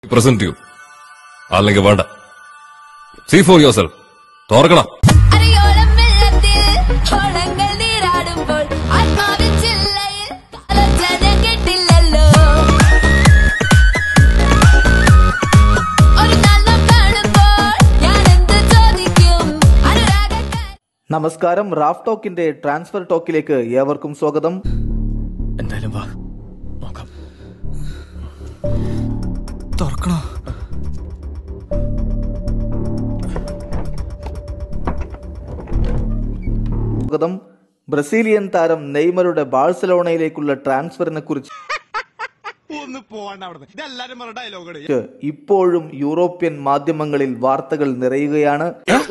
present ചെയ്യൂ അല്ലെങ്കിൽ വേണ്ട സീ ഫോർ യുവർ സെൽഫ് തോർക്കണം അരയോളം വെള്ളത്തിൽ ഓളങ്ങൾ നീരാടുമ്പോൾ ആത്മാവിൻ ചില്ലയിൽ കാലൊച്ചന കെട്ടില്ലല്ലോ ഒരു നാൾ നാം കാണുമ്പോൾ ഞാൻ എന്ത് ചോദിക്കും അനുരാഗക്കാരി നമസ്കാരം റാഫ് ടോക്കിന്റെ ട്രാൻസ്ഫർ ടോക്കിലേക്ക് ഏവർക്കും സ്വാഗതം എന്തായാലും വാ നോക്കാം തുറക്കണോ സ്വാഗതം ബ്രസീലിയൻ താരം നെയ്മറുടെ ബാഴ്സലോണയിലേക്കുള്ള ട്രാൻസ്ഫറിനെ കുറിച്ച് ഒന്ന് പോവാണ്ട അവിടെ ഇതെല്ലാരും പറഞ്ഞ ഡയലോഗുകൾ ഇപ്പോഴും യൂറോപ്യൻ മാധ്യമങ്ങളിൽ വാർത്തകൾ നിറയുകയാണ്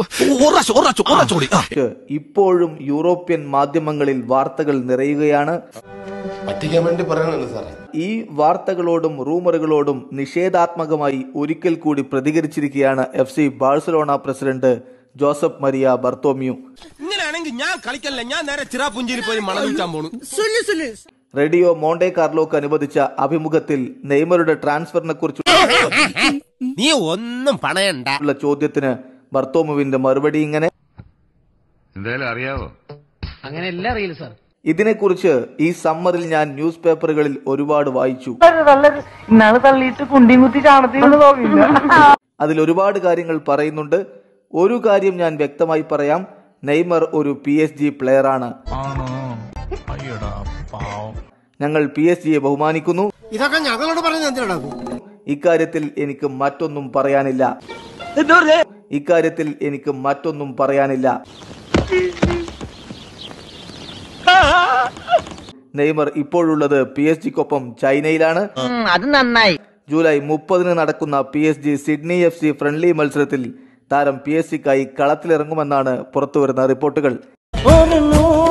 ഇപ്പോഴും യൂറോപ്യൻ മാധ്യമങ്ങളിൽ വാർത്തകൾ നിറയുകയാണ് പറ്റിക്കാൻ വേണ്ടി പറയണല്ലോ സാറേ ഈ വാർത്തകളോടും റൂമറുകളോടും നിഷേധാത്മകമായി ഒരിക്കൽ കൂടി പ്രതികരിച്ചിരിക്കുകയാണ് F C Barcelona president Josep Maria Bartomeu ഇങ്ങനെയാണെങ്കിൽ ഞാൻ കളിക്കല്ല ഞാൻ നേരെ ചിറാപുഞ്ചിയിൽ പോയി മണൽ വിൽക്കാൻ പോണു റേഡിയോ മോണ്ടെ കാർലോക്ക് അനുവദിച്ച അഭിമുഖത്തിൽ നെയ്മറുടെ ട്രാൻസ്ഫറിനെ കുറിച്ചുള്ള നീ ഒന്നും പണയണ്ട ചോദ്യത്തിന് ബർത്തോമുവിന്റെ മറുപടി ഇങ്ങനെ എന്തായാലും അറിയാവോ അങ്ങനെയല്ല അറിയില്ല സാർ ഇതിനെക്കുറിച്ച് ഈ സമ്മറിൽ ഞാൻ ന്യൂസ് പേപ്പറുകളിൽ ഒരുപാട് വായിച്ചു ഇന്നാള് തള്ളിയിട്ട് കുണ്ടിയും കുത്തി ചാണത്തിൽ നോക്കില്ല അതിൽ ഒരുപാട് കാര്യങ്ങൾ പറയുന്നുണ്ട് ഒരു കാര്യം ഞാൻ വ്യക്തമായി പറയാം നെയ്മർ ഒരു പി എസ് ജി പ്ലെയറാണ് ഞങ്ങൾ പി എസ് ജിയെ ബഹുമാനിക്കുന്നു ഇതൊക്കെ ഞങ്ങളോട് പറഞ്ഞത് എന്തിനാ ഇക്കാര്യത്തിൽ എനിക്ക് മറ്റൊന്നും പറയാനില്ല ഇക്കാര്യത്തിൽ എനിക്ക് മറ്റൊന്നും പറയാനില്ല നെയ്മർ ഇപ്പോഴുള്ളത് പി എസ് ജിക്കൊപ്പം ചൈനയിലാണ് അത് നന്നായി ജൂലൈ മുപ്പതിന് നടക്കുന്ന P S G Sydney F C friendly മത്സരത്തിൽ താരം പി എസ് സിക്കായി കളത്തിലിറങ്ങുമെന്നാണ് പുറത്തുവരുന്ന റിപ്പോർട്ടുകൾ